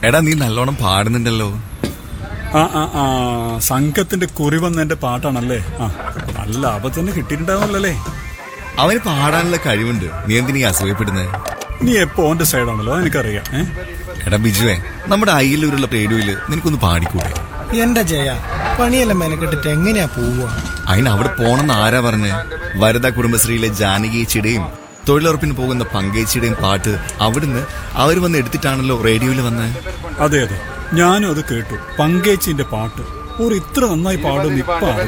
എടാ നീ നല്ലോണം പാടുന്നുണ്ടല്ലോ ആ ആ ആ സംഘത്തിന്റെ കുറി വന്നതിന്റെ പാട്ടാണല്ലേ ആ നല്ല ലാഭം തന്നെ കിട്ടിയിട്ടുണ്ടാവുമല്ലേ അവന് പാടാനുള്ള കഴിവുണ്ട് നീ എന്തിനീ അസൂയപ്പെടുന്നത് നീ എപ്പോ ഓന്റെ സൈഡാണല്ലോ എനിക്കറിയാം ഏ എടാ ബിജുവേ നമ്മുടെ അയ്യലൂരുള്ള റേഡിയോയില് നിനക്കൊന്ന് പാടിക്കൂടെ എന്റെ ജയ പണിയെല്ലാം മെനക്കെട്ടിട്ട് എങ്ങനെയാ പോവുക അതിന് അവിടെ പോണെന്ന് ആരാ പറഞ്ഞ് വരദ കുടുംബശ്രീയിലെ ജാനകിയച്ചിയുടെയും തൊഴിലുറപ്പിന് പോകുന്ന പങ്കേച്ചിയുടെയും പാട്ട് അവിടുന്ന് അവർ വന്ന് എടുത്തിട്ടാണല്ലോ റേഡിയോയിൽ വന്ന് അതെ അതെ ഞാനും അത് കേട്ടു പങ്കേച്ചിന്റെ പാട്ട് ഒരു ഇത്ര നന്നായി പാടുന്ന ഇപ്പൊ